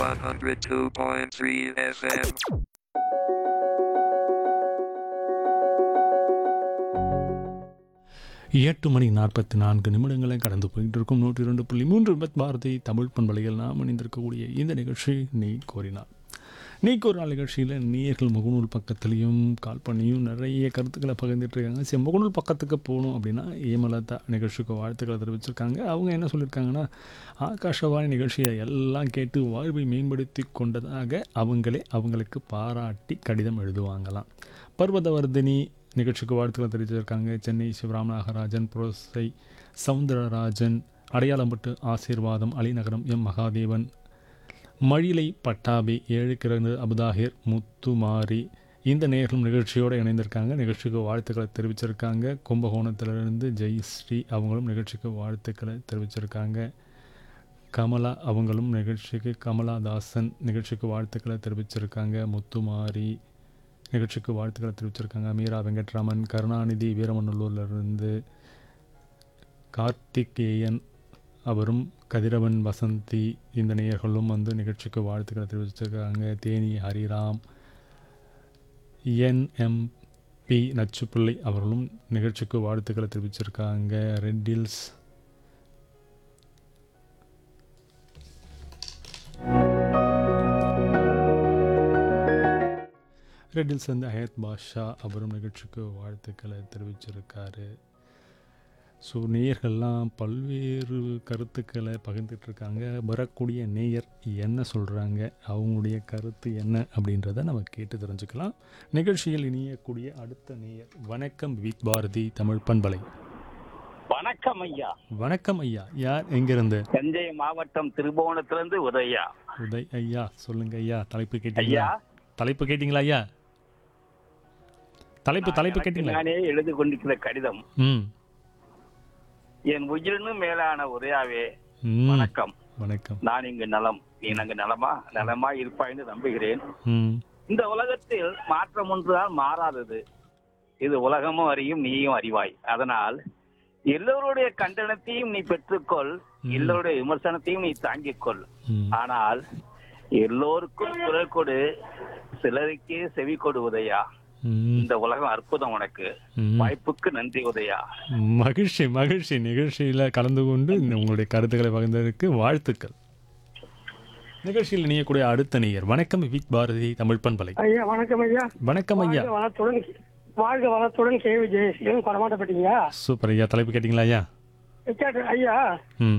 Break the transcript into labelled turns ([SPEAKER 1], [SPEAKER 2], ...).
[SPEAKER 1] 102.3 FM.
[SPEAKER 2] எட்டு மணி நாற்பத்தி நான்கு நிமிடங்களை கடந்து போயிட்டு இருக்கும் நூற்றி இரண்டு புள்ளி மூன்று பத் பாரதி தமிழ் பண்பலையில் நாம் இணைந்திருக்கக்கூடிய இந்த நிகழ்ச்சி நீ கோரினார் நீ கோரினார் நிகழ்ச்சியில் நேயர்கள் முகநூல் பக்கத்துலேயும் கால் பண்ணியும் நிறைய கருத்துக்களை பகிர்ந்துட்டு இருக்காங்க சரி முகநூல் பக்கத்துக்கு போகணும் அப்படின்னா ஏமலதா நிகழ்ச்சிக்கு வாழ்த்துக்களை தெரிவிச்சிருக்காங்க அவங்க என்ன சொல்லியிருக்காங்கன்னா ஆகாஷவாணி நிகழ்ச்சியை எல்லாம் கேட்டு வாழ்வை மேம்படுத்தி கொண்டதாக அவங்களே அவங்களுக்கு பாராட்டி கடிதம் எழுதுவாங்களாம் பர்வதவர்தினி நிகழ்ச்சிக்கு வாழ்த்துக்களை தெரிவிச்சிருக்காங்க சென்னை சிவராம் நாகராஜன் புரோசை சவுந்தரராஜன் அடையாளம்பட்டு ஆசீர்வாதம் அலிநகரம் எம் மகாதேவன் மழிலை பட்டாபி ஏழு கிரகு அபுதாஹிர் முத்துமாரி இந்த நேர்களும் நிகழ்ச்சியோடு இணைந்திருக்காங்க நிகழ்ச்சிக்கு வாழ்த்துக்களை தெரிவிச்சிருக்காங்க கும்பகோணத்திலிருந்து ஜெயஸ்ரீ அவங்களும் நிகழ்ச்சிக்கு வாழ்த்துக்களை தெரிவிச்சிருக்காங்க கமலா அவங்களும் நிகழ்ச்சிக்கு கமலாதாசன் நிகழ்ச்சிக்கு வாழ்த்துக்களை தெரிவிச்சிருக்காங்க முத்துமாரி நிகழ்ச்சிக்கு வாழ்த்துக்களை தெரிவிச்சிருக்காங்க மீரா வெங்கட்ராமன் கருணாநிதி வீரமநல்லூர்லேருந்து கார்த்திகேயன் அவரும் கதிரவன் வசந்தி இந்த நேயர்களும் வந்து நிகழ்ச்சிக்கு வாழ்த்துக்களை தெரிவிச்சிருக்காங்க தேனி ஹரிராம் என்எம்பி நச்சுப்பிள்ளை அவர்களும் நிகழ்ச்சிக்கு வாழ்த்துக்களை தெரிவிச்சிருக்காங்க ரெட்டில்ஸ் ரெட்டில்ஸ் வந்து ஹயத் பாஷா அவரும் நிகழ்ச்சிக்கு வாழ்த்துக்களை தெரிவிச்சிருக்காரு ஸோ நேயர்கள்லாம் பல்வேறு கருத்துக்களை பகிர்ந்துட்டு இருக்காங்க வரக்கூடிய நேயர் என்ன சொல்கிறாங்க அவங்களுடைய கருத்து என்ன அப்படின்றத நம்ம கேட்டு தெரிஞ்சுக்கலாம் நிகழ்ச்சியில் இணையக்கூடிய அடுத்த நேயர் வணக்கம் வித் பாரதி தமிழ் பண்பலை
[SPEAKER 3] வணக்கம் ஐயா
[SPEAKER 2] வணக்கம் ஐயா யார் எங்கிருந்து
[SPEAKER 3] தஞ்சை மாவட்டம் திருபுவனத்திலிருந்து உதயா
[SPEAKER 2] உதய் ஐயா சொல்லுங்க ஐயா தலைப்பு
[SPEAKER 3] ஐயா
[SPEAKER 2] கேட்டீங்களா தலைப்பு கேட்டிங்களா ஐயா தலைப்பு தலைப்பு
[SPEAKER 3] எனக்கு
[SPEAKER 2] கேட்டீங்களா
[SPEAKER 3] நானே எழுதி கொண்டிருக்கிற கடிதம்
[SPEAKER 2] ம்
[SPEAKER 3] என் உயிரினும் மேலான உரையாவே
[SPEAKER 2] ம்
[SPEAKER 3] வணக்கம்
[SPEAKER 2] வணக்கம்
[SPEAKER 3] நான் இங்கு நலம் நீ அங்கு நலமா நலமா இருப்பாய்னு நம்புகிறேன்
[SPEAKER 2] ம்
[SPEAKER 3] இந்த உலகத்தில் மாற்றம் ஒன்றுதான் மாறாதது இது உலகமும் அறியும் நீயும் அறிவாய் அதனால் எல்லோருடைய கண்டனத்தையும் நீ பெற்றுக்கொள் எல்லோருடைய விமர்சனத்தையும் நீ தாங்கிக் கொள்
[SPEAKER 2] ம்
[SPEAKER 3] ஆனால் எல்லோருக்கும் குரல் கொடு சிலருக்கே செவி கொடு உதயா
[SPEAKER 2] ம்
[SPEAKER 3] இந்த உலகம் அற்புதம் உனக்கு
[SPEAKER 2] ம்.
[SPEAKER 3] வாய்ப்புக்கு நன்றி உதயா
[SPEAKER 2] மகிழ்ச்சி மகிழ்ச்சி நிகழ்ச்சியில் கலந்து கொண்டு இந்த உங்களுடைய கருத்துக்களை பகிர்ந்ததற்கு வாழ்த்துக்கள் நிகழ்ச்சியில் இணையக்கூடிய அடுத்த நேயர் வணக்கம் வித் பாரதி தமிழ் பண்பலை
[SPEAKER 4] ஐயா வணக்கம் ஐயா
[SPEAKER 2] வணக்கம் ஐயா
[SPEAKER 4] வாழ்க வளத்துடன் வாழ்க வளத்துடன் கேவி ஜெயசீலன் கொடமாட்டப்பட்டீங்க
[SPEAKER 2] சூப்பர் ஐயா தலைப்பு கேட்டிங்களா ஐயா
[SPEAKER 4] ஐயா
[SPEAKER 2] ம்